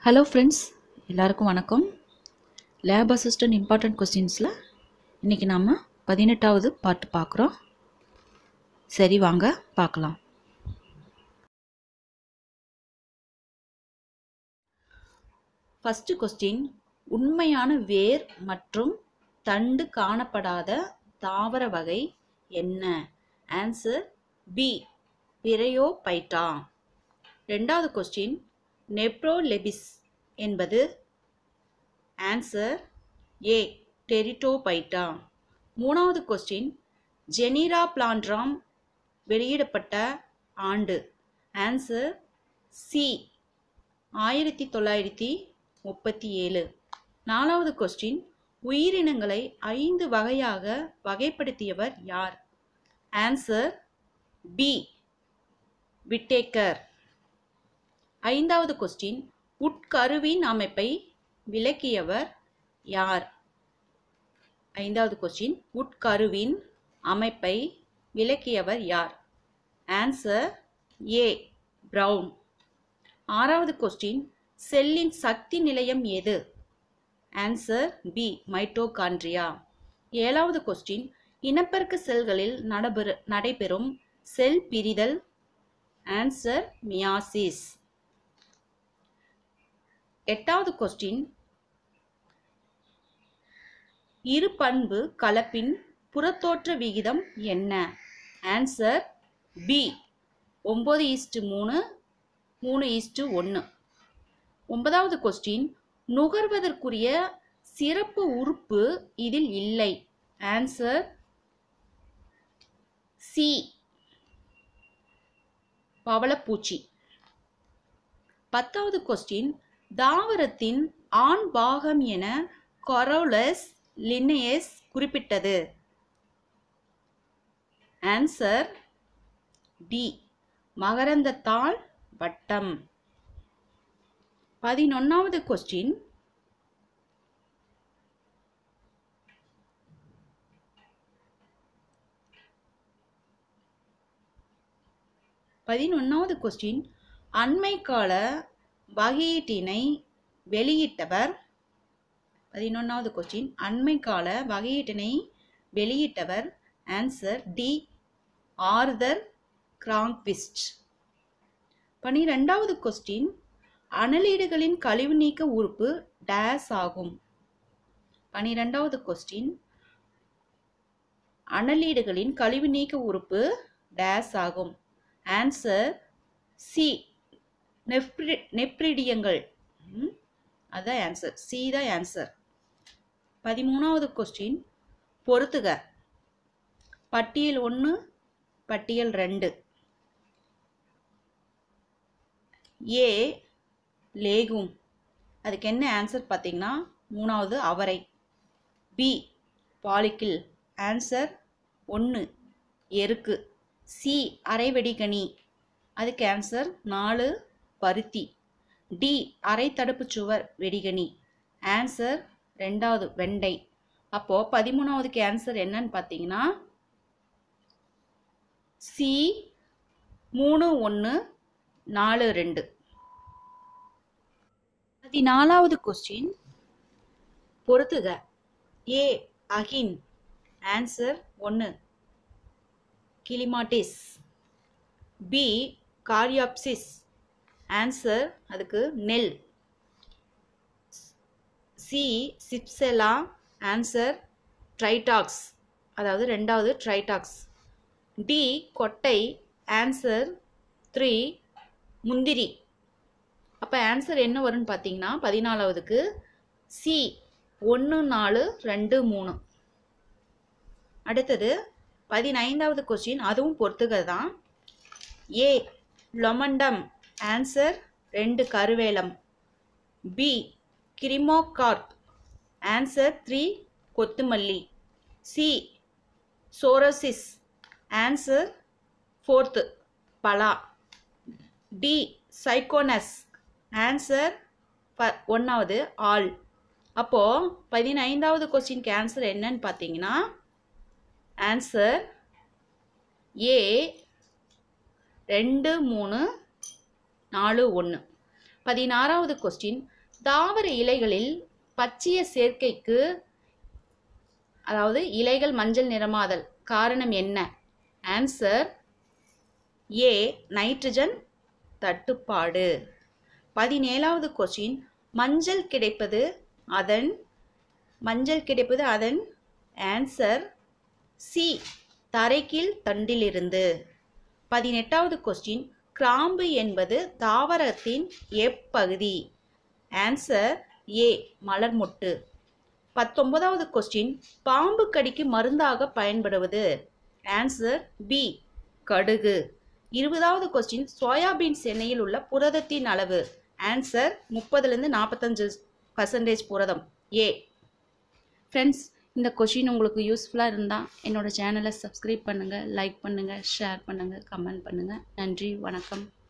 hello friends எல்லாருக்கும் வணக்கம் lab assistant important கொஸ்டின்ஸில் இன்றைக்கி நாம் பதினெட்டாவது பார்ட் பார்க்குறோம் சரி வாங்க பார்க்கலாம் ஃபஸ்ட்டு கொஸ்டின் உண்மையான வேர் மற்றும் தண்டு காணப்படாத தாவர வகை என்ன ஆன்சர் பி பிரயோபைட்டா ரெண்டாவது கொஸ்டின் நெப்ரோலெபிஸ் என்பது ஆன்சர் ஏ டெரிட்டோபைட்டா மூணாவது கொஸ்டின் ஜெனிரா பிளான்ட்ராம் வெளியிடப்பட்ட ஆண்டு ஆன்சர் சி ஆயிரத்தி தொள்ளாயிரத்தி முப்பத்தி ஏழு நாலாவது கொஸ்டின் உயிரினங்களை ஐந்து வகையாக வகைப்படுத்தியவர் யார் ஆன்சர் பி விட்டேக்கர் ஐந்தாவது கொஸ்டின் உட்கருவின் அமைப்பை விளக்கியவர் யார் ஐந்தாவது கொஸ்டின் உட்கருவின் அமைப்பை விளக்கியவர் யார் ஆன்சர் ஏ பிரவுன் ஆறாவது கொஸ்டின் செல்லின் சக்தி நிலையம் எது ஆன்சர் பி மைட்டோகாண்ட்ரியா ஏழாவது கொஸ்டின் இனப்பெருக்க செல்களில் நடைபெறு நடைபெறும் செல் பிரிதல் ஆன்சர் மியாசிஸ் எட்டாவது கொஸ்டின் இரு பண்பு கலப்பின் புறத்தோற்ற விகிதம் என்ன ஆன்சர் பி ஒம்பது ஈஸ்ட்டு மூணு மூணு ஈஸ்ட்டு ஒன்று ஒன்பதாவது கொஸ்டின் நுகர்வதற்குரிய சிறப்பு உறுப்பு இதில் இல்லை ஆன்சர் சி பவளப்பூச்சி பத்தாவது கொஸ்டின் தாவரத்தின் ஆண் பாகம் என கொரோலஸ் லினேயஸ் குறிப்பிட்டது ஆன்சர் டி மகரந்தத்தாள் வட்டம் பதினொன்னாவது கொஸ்டின் பதினொன்னாவது கொஸ்டின் அண்மை கால வகையீட்டினை வெளியிட்டவர் பதினொன்றாவது கொஸ்டின் அண்மை கால வகையீட்டினை வெளியிட்டவர் ஆன்சர் டி ஆர்தர் கிராங்க்விஸ்ட் பனிரெண்டாவது கொஸ்டின் அனலீடுகளின் கழிவு நீக்க உறுப்பு டேஸ் ஆகும் பனிரெண்டாவது கொஸ்டின் அனலீடுகளின் கழிவு நீக்க உறுப்பு டேஸ் ஆகும் ஆன்சர் சி நெப்ரி நெப்ரிடியங்கள் அதுதான் ஆன்சர் சி தான் ஆன்சர் பதிமூணாவது கொஸ்டின் பொறுத்துக பட்டியல் ஒன்று பட்டியல் ரெண்டு ஏ லேகும் அதுக்கு என்ன ஆன்சர் பார்த்தீங்கன்னா மூணாவது அவரை பி பாலிக்கில் ஆன்சர் ஒன்று எருக்கு சி அரைவெடிகனி அதுக்கு ஆன்சர் நாலு பருத்தி டி அரை தடுப்பு சுவர் வெடிகனி ஆன்சர் ரெண்டாவது வெண்டை அப்போது பதிமூணாவதுக்கு ஆன்சர் என்னன்னு பார்த்தீங்கன்னா சி மூணு ஒன்று நாலு ரெண்டு பதினாலாவது கொஸ்டின் பொறுத்துக ஏ அகின் ஆன்சர் ஒன்று கிளிமாட்டிஸ் பி காரியாப்சிஸ் ஆன்சர் அதுக்கு நெல் சி சிப்செலா ஆன்சர் ட்ரைடாக்ஸ் அதாவது ரெண்டாவது ட்ரைடாக்ஸ் டி கொட்டை ஆன்சர் த்ரீ முந்திரி அப்போ ஆன்சர் என்ன வரும்னு பார்த்தீங்கன்னா பதினாலாவதுக்கு சி ஒன்று நாலு ரெண்டு மூணு அடுத்தது பதினைந்தாவது கொஸ்டின் அதுவும் பொறுத்துக தான் ஏ லொமண்டம் ஆன்சர் ரெண்டு கருவேலம் பி கிரிமோகார்ப் ஆன்சர் த்ரீ கொத்துமல்லி சி சோரோசிஸ் ஆன்சர் ஃபோர்த்து பலா டி சைக்கோனஸ் ஆன்சர் ப ஒன்றாவது ஆல் அப்போது பதினைந்தாவது கொஸ்டின்க்கு ஆன்சர் என்னன்னு பார்த்தீங்கன்னா ஆன்சர் ஏ ரெண்டு மூணு நாலு ஒன்று பதினாறாவது கொஸ்டின் தாவர இலைகளில் பச்சைய சேர்க்கைக்கு அதாவது இலைகள் மஞ்சள் நிறமாதல் காரணம் என்ன ஆன்சர் ஏ நைட்ரஜன் தட்டுப்பாடு பதினேழாவது கொஸ்டின் மஞ்சள் கிடைப்பது அதன் மஞ்சள் கிடைப்பது அதன் ஆன்சர் சி தரைக்கீழ் தண்டிலிருந்து பதினெட்டாவது கொஸ்டின் கிராம்பு என்பது தாவரத்தின் எப்பகுதி ஆன்சர் ஏ மலர்மொட்டு பத்தொன்பதாவது கொஸ்டின் பாம்பு கடிக்கு மருந்தாக பயன்படுவது ஆன்சர் பி கடுகு இருபதாவது கொஸ்டின் சோயாபீன்ஸ் எண்ணெயில் உள்ள புரதத்தின் அளவு ஆன்சர் முப்பதுலேருந்து நாற்பத்தஞ்சு பர்சன்டேஜ் புரதம் ஏ ஃப்ரெண்ட்ஸ் இந்த கொஷின் உங்களுக்கு யூஸ்ஃபுல்லாக இருந்தால் என்னோடய சேனலை சப்ஸ்கிரைப் பண்ணுங்கள் லைக் பண்ணுங்கள் ஷேர் பண்ணுங்கள் கமெண்ட் பண்ணுங்கள் நன்றி வணக்கம்